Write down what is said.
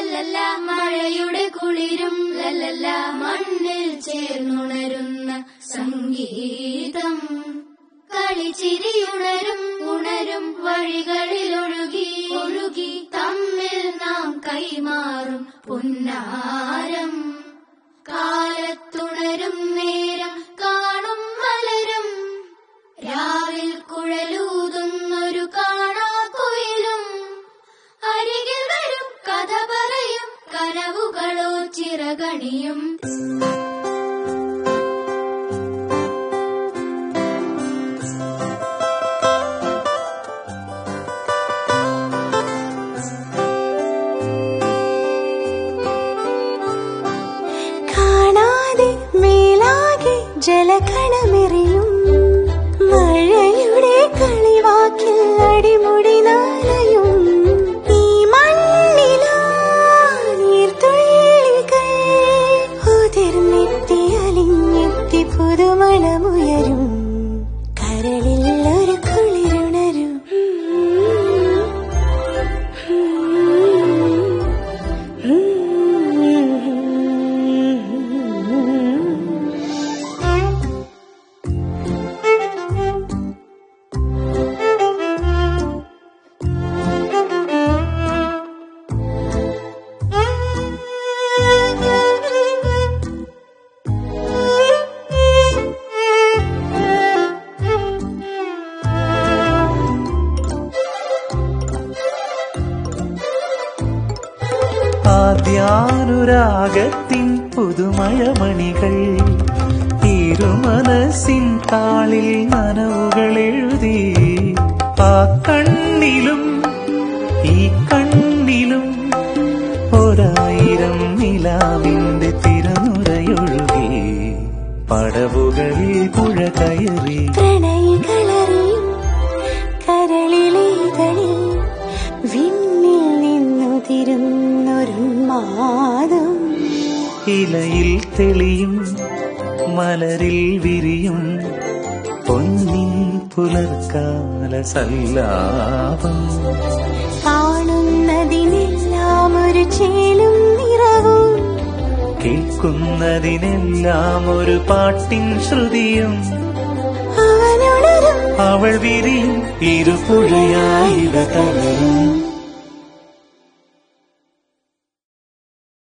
ലല്ലല്ല മഴയുടെ കുളിരും ലല്ലല്ല മണ്ണിൽ ചേർന്നുണരുന്ന സംഗീതം കളിച്ചിരിയുണരും ഉണരും വഴികളിൽ ഒഴുകി ഒഴുകി തമ്മിൽ നാം കൈമാറും പുന്നാരം കാലത്തുണരും നേരം കാണും മലരും രാവിൽ കുഴലൂതുന്നൊരു കാണാക്കുയിലും അരികിൽ വരും കഥ പറയും കനവുകളോ ചിറകണിയും കാണാതെ മേലാകെ ജലകണമെറിയും മഴയുടെ കളിവാക്കിൽ അടിമുടി നാലയും ഈ മണ്ണിലാ നീർത്തുള്ളികൾ ഉതിർന്നെത്തി അലിഞ്ഞെത്തി പുതുമണമുയരും കരളിൽ ഒരു കുളിരുണരും ആദ്യാനുരാഗത്തിൻ പുതുമഴമണികൾ ഇരുമനസിൻ താളിൽ നനവുകൾ എഴുതി ആ കണ്ണിലും ഈ കണ്ണിലും ഒരായിരം നിലാവിന്റെ തിരനുരയൊഴുകി പടവുകളിൽ പുഴ കയറി പ്രണയികളറിയും കരളിലേതളിൽ വിണ്ണിൽ നിന്നുതിരുന്നൊരു മാതം ഇലയിൽ തെളിയും മലരിൽ വിരിയും പൊന്നിൻ പുലർക്കാല സല്ലാപം കാണുന്നതിനെല്ലാം ഒരു ചേലും നിറവും കേൾക്കുന്നതിനെല്ലാം ഒരു പാട്ടിൻ ശ്രുതിയും അവനുണരും അവൾ വിരിയും ഇരുപുഴയായിട തളരും